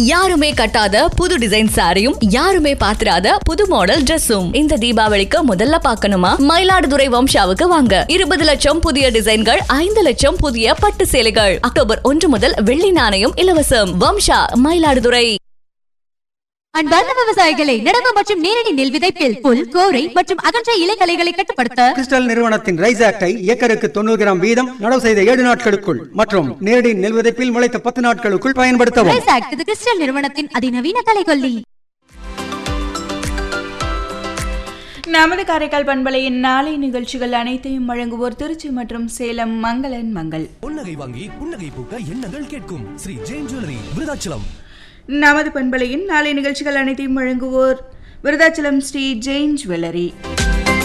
யாருமே கட்டாத புது டிசைன் சாரியும் யாருமே பாத்திராத புது மாடல் Dressum இந்த தீபாவளிக்கு முதல்ல பார்க்கணுமா மயிலாடுதுறை வம்சாவுக்கு வாங்க இருபது லட்சம் புதிய டிசைன்கள் ஐந்து லட்சம் புதிய பட்டு சேலைகள் அக்டோபர் ஒன்று முதல் வெள்ளி நாணயம் இலவசம் வம்சா மயிலாடுதுறை அன்பார்ந்த விவசாயிகளை நடவு மற்றும் நேரடி நெல் விதைப்பில் புல் கோரை மற்றும் அகன்ற இலைகளைகளை கட்டுப்படுத்த கிறிஸ்டல் நிறுவனத்தின் ரைஸ் ஆக்டை ஏக்கருக்கு தொண்ணூறு கிராம் வீதம் நடவு செய்த ஏழு நாட்களுக்குள் மற்றும் நேரடி நெல் விதைப்பில் முளைத்த பத்து நாட்களுக்குள் பயன்படுத்தவும் ரைஸ் ஆக்ட் இது கிறிஸ்டல் நிறுவனத்தின் அதிநவீன கலைகொல்லி நமது காரைக்கால் பண்பலையின் நாளை நிகழ்ச்சிகள் அனைத்தையும் வழங்குவோர் திருச்சி மற்றும் சேலம் மங்களன் மங்கள் புன்னகை வாங்கி புன்னகை பூக்க எண்ணங்கள் கேட்கும் ஸ்ரீ ஜெயின் ஜுவல்லரி விருதாச்சலம் நமது பண்பலையின் நாளை நிகழ்ச்சிகள் அனைத்தையும் வழங்குவோர் விருதாச்சலம் ஸ்ரீ ஜெயின் ஜுவல்லரி